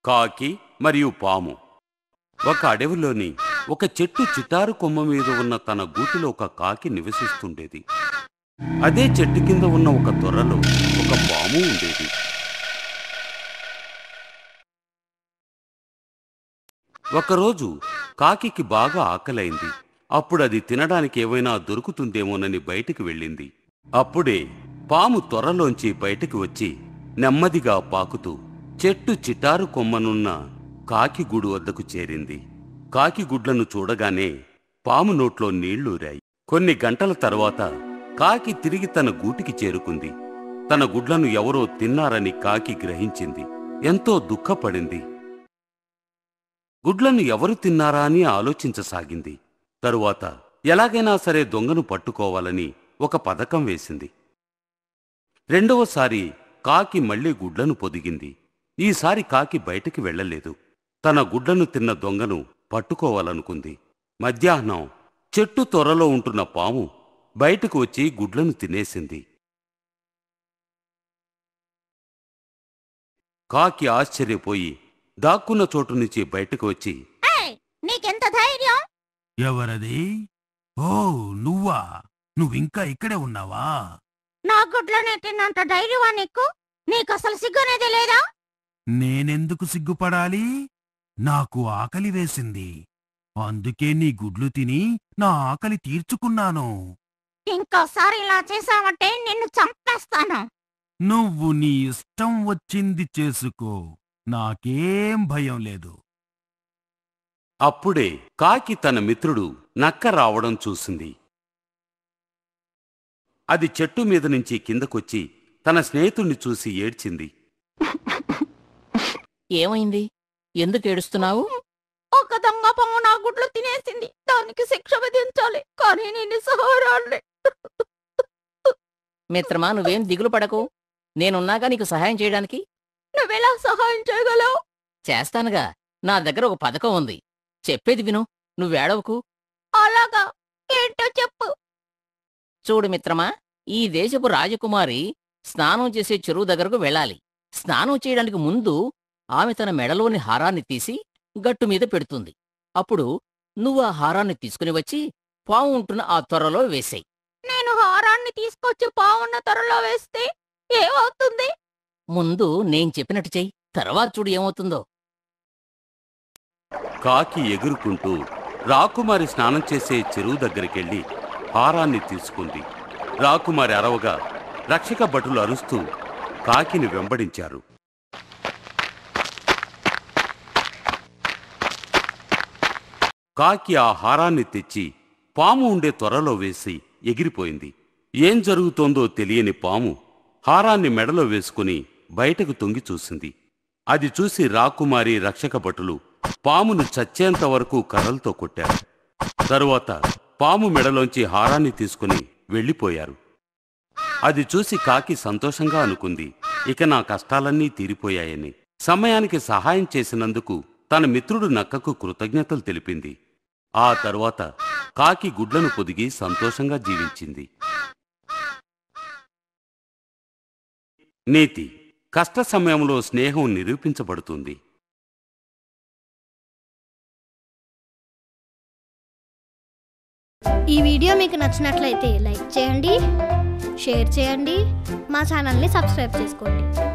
కాకి మరియు పాము ఒక అడవిలోని ఒక చెట్టు చిటారు కొమ్మ మీద ఉన్న తన గూటిలో ఒక కాకి నివసిస్తుండేది అదే చెట్టు కింద ఉన్న ఒక తొర్రలో ఒక పాము ఉండేది ఒకరోజు కాకికి బాగా ఆకలైంది అప్పుడు అది తినడానికి ఏమైనా దొరుకుతుందేమోనని బయటికి వెళ్ళింది అప్పుడే పాము త్వరలోంచి బయటికి వచ్చి నెమ్మదిగా పాకుతూ చెట్టు చిటారు కొమ్మనున్న కాకి గూడు వద్దకు చేరింది కాకి గుడ్లను చూడగానే పాము నోట్లో నీళ్లూరాయి కొన్ని గంటల తర్వాత కాకి తిరిగి తన గూటికి చేరుకుంది తన గుడ్లను ఎవరో తిన్నారని కాకి గ్రహించింది ఎంతో దుఃఖపడింది గుడ్లను ఎవరు తిన్నారా అని ఆలోచించసాగింది తరువాత ఎలాగైనా సరే దొంగను పట్టుకోవాలని ఒక పథకం వేసింది రెండవసారి కాకి మళ్ళీ గుడ్లను పొదిగింది ఈసారి కాకి బయటికి వెళ్ళలేదు తన గుడ్లను తిన్న దొంగను పట్టుకోవాలనుకుంది మధ్యాహ్నం చెట్టు త్వరలో ఉంటున్న పాము బయటకు వచ్చి గుడ్లను తినేసింది కాకి ఆశ్చర్యపోయి దాక్కున్న చోటు నుంచి బయటకు వచ్చి ఏయ్, నీకెంత ధైర్యం ఎవరది ఓ నువ్వా నువ్వింకా ఇక్కడే ఉన్నావా నా గుడ్లని తిన్నంత ధైర్యమా నీకు నీకు అసలు సిగ్గునేది లేదా నేనెందుకు సిగ్గుపడాలి నాకు ఆకలి వేసింది అందుకే నీ గుడ్లు తిని నా ఆకలి తీర్చుకున్నాను ఇంకోసారి ఇలా చేసావంటే నిన్ను చంపేస్తాను నువ్వు నీ ఇష్టం వచ్చింది చేసుకో నాకేం భయం లేదు అప్పుడే కాకి తన మిత్రుడు నక్క రావడం చూసింది అది చెట్టు మీద నుంచి కిందకొచ్చి తన స్నేహితుణ్ణి చూసి ఏడ్చింది ఏమైంది ఎందుకు ఏడుస్తున్నావు ఒక దొంగ పొంగు నా గుడ్లు తినేసింది దానికి శిక్ష విధించాలి కానీ నేను సహారాన్ని మిత్రమా నువ్వేం దిగులు పడకు నేనున్నాగా నీకు సహాయం చేయడానికి నువ్వెలా సహాయం చేయగలవు చేస్తానుగా నా దగ్గర ఒక పథకం ఉంది చెప్పేది విను నువ్వేడవకు అలాగా ఏంటో చెప్పు చూడు మిత్రమా ఈ దేశపు రాజకుమారి స్నానం చేసే చెరువు దగ్గరకు వెళ్ళాలి స్నానం చేయడానికి ముందు ఆమె తన మెడలోని హారాన్ని తీసి గట్టు మీద పెడుతుంది అప్పుడు నువ్వు ఆ హారాన్ని తీసుకుని వచ్చి పాము ఉంటున్న ఆ త్వరలో వేసేయి నేను హారాన్ని తీసుకొచ్చి పావున్న త్వరలో వేస్తే ఏమవుతుంది ముందు నేను చెప్పినట్టు చెయ్యి తర్వాత చూడు ఏమవుతుందో కాకి ఎగురుకుంటూ రాకుమారి స్నానం చేసే చెరువు దగ్గరికెళ్ళి హారాన్ని తీసుకుంది రాకుమారి అరవగా రక్షక భటులు అరుస్తూ కాకిని వెంబడించారు కాకి ఆ హారాన్ని తెచ్చి పాము ఉండే త్వరలో వేసి ఎగిరిపోయింది ఏం జరుగుతోందో తెలియని పాము హారాన్ని మెడలో వేసుకుని బయటకు తొంగి చూసింది అది చూసి రాకుమారి రక్షక భటులు పామును చచ్చేంత వరకు కర్రలతో కొట్టారు తరువాత పాము మెడలోంచి హారాన్ని తీసుకుని వెళ్ళిపోయారు అది చూసి కాకి సంతోషంగా అనుకుంది ఇక నా కష్టాలన్నీ తీరిపోయాయని సమయానికి సహాయం చేసినందుకు తన మిత్రుడు నక్కకు కృతజ్ఞతలు తెలిపింది ఆ తరువాత కాకి గుడ్లను పొదిగి సంతోషంగా జీవించింది నీతి కష్ట సమయంలో స్నేహం నిరూపించబడుతుంది ఈ వీడియో మీకు నచ్చినట్లయితే లైక్ చేయండి షేర్ చేయండి మా ఛానల్ని సబ్స్క్రైబ్ చేసుకోండి